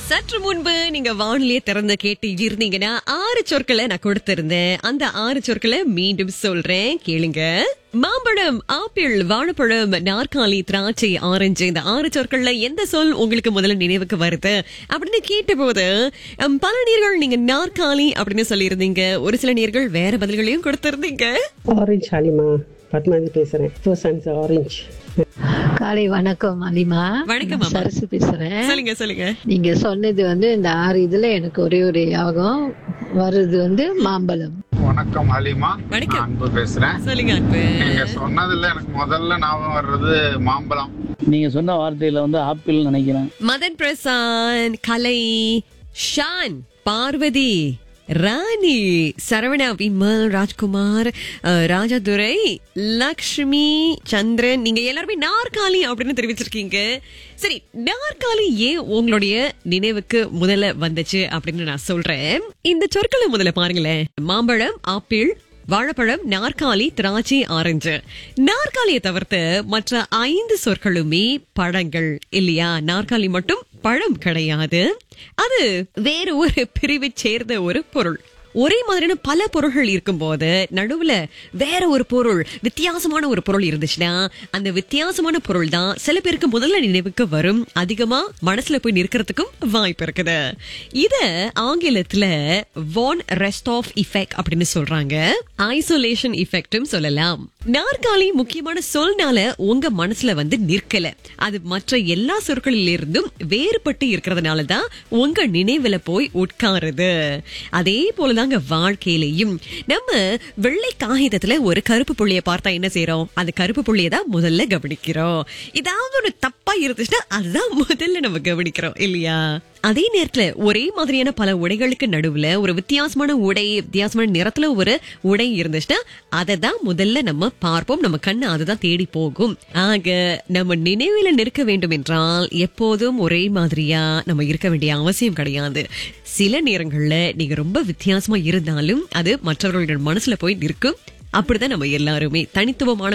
சற்று முன்பு நீங்க வானிலையை திறந்து கேட்டு இருந்தீங்கன்னா ஆறு சொற்களை நான் கொடுத்திருந்தேன் அந்த ஆறு சொற்களை மீண்டும் சொல்றேன் கேளுங்க மாம்பழம் ஆப்பிள் வாழைப்பழம் நாற்காலி திராட்சை ஆரஞ்சு இந்த ஆறு சொற்கள்ல எந்த சொல் உங்களுக்கு முதல்ல நினைவுக்கு வருது அப்படின்னு கேட்டபோது ஹம், பல நேர்கள் நீங்க நாற்காலி அப்படின்னு சொல்லியிருந்தீங்க ஒரு சில நேர்கள் வேற பதில்களையும் கொடுத்திருந்தீங்க ஆரஞ்சு ஹலிமா பத்மாவதி பேசுறேன் ஃபர்ஸ்ட் சன்ஸ் ஆரஞ்சு காலை வணக்கம் அலிமா வணக்கம் அம்மா. சரசு பேசுறேன் சொல்லுங்க சொல்லுங்க நீங்க சொன்னது வந்து இந்த ஆறு இதுல எனக்கு ஒரே ஒரு ஞாபகம் வருது வந்து மாம்பழம் வணக்கம் ஹலிமா வணக்கம். நான் அன்பு பேசுறேன் சொல்லுங்க அன்பு நீங்க சொன்னதுல எனக்கு முதல்ல ஞாபகம் வர்றது மாம்பழம் நீங்க சொன்ன வார்த்தையில வந்து ஆப்பிள் நினைக்கிறேன் மதன் பிரசாந்த் கலை ஷான் பார்வதி ராணி சரவணா விமல் ராஜ்குமார் அஹ், ராஜதுரை லக்ஷ்மி சந்திரன் நீங்க எல்லாருமே நாற்காலி அப்படின்னு தெரிவிச்சிருக்கீங்க சரி நாற்காலி ஏன் உங்களுடைய நினைவுக்கு முதல்ல வந்துச்சு அப்படின்னு நான் சொல்றேன் இந்த சொற்களை முதல்ல பாருங்களேன் மாம்பழம் ஆப்பிள் வாழைப்பழம் நாற்காலி திராட்சை ஆரஞ்சு நாற்காலியை தவிர்த்து மற்ற ஐந்து சொற்களுமே பழங்கள் இல்லையா நாற்காலி மட்டும் பழம் கிடையாது அது வேற ஒரு பிரிவை சேர்ந்த ஒரு பொருள் ஒரே மாதிரியான பல பொருள்கள் இருக்கும்போது நடுவுல வேற ஒரு பொருள் வித்தியாசமான ஒரு பொருள் இருந்துச்சுன்னா அந்த வித்தியாசமான பொருள் தான் சில பேருக்கு முதல்ல நினைவுக்கு வரும் அதிகமா மனசுல போய் நிற்கிறதுக்கும் வாய்ப்பு இருக்குது இத ஆங்கிலத்துல வான் ரெஸ்ட் ஆஃப் இஃபெக்ட் அப்படின்னு சொல்றாங்க ஐசோலேஷன் இஃபெக்ட்டும் சொல்லலாம் நாற்காலி முக்கியமான சொல்னால உங்க மனசுல வந்து நிற்கல அது மற்ற எல்லா சொற்களில் இருந்தும் வேறுபட்டு இருக்கிறதுனால தான் உங்க நினைவுல போய் உட்காருது அதே போலதாங்க வாழ்க்கையிலையும் நம்ம வெள்ளை காகிதத்துல ஒரு கருப்பு புள்ளிய பார்த்தா என்ன செய்றோம் அந்த கருப்பு புள்ளிய தான் முதல்ல கவனிக்கிறோம் ஏதாவது ஒரு தப்பா இருந்துச்சுன்னா அதுதான் முதல்ல நம்ம கவனிக்கிறோம் இல்லையா அதே நேரத்துல ஒரே மாதிரியான பல உடைகளுக்கு நடுவுல ஒரு வித்தியாசமான உடை வித்தியாசமான நிறத்துல ஒரு உடை இருந்துச்சுன்னா அதை தான் முதல்ல நம்ம பார்ப்போம் நம்ம கண்ணு அதுதான் தேடி போகும் ஆக நம்ம நினைவில நிற்க வேண்டும் என்றால் எப்போதும் ஒரே மாதிரியா நம்ம இருக்க வேண்டிய அவசியம் கிடையாது சில நேரங்கள்ல நீங்க ரொம்ப வித்தியாசமா இருந்தாலும் அது மற்றவர்களுடைய மனசுல போய் நிற்கும் அப்படிதான் நம்ம எல்லாருமே தனித்துவமான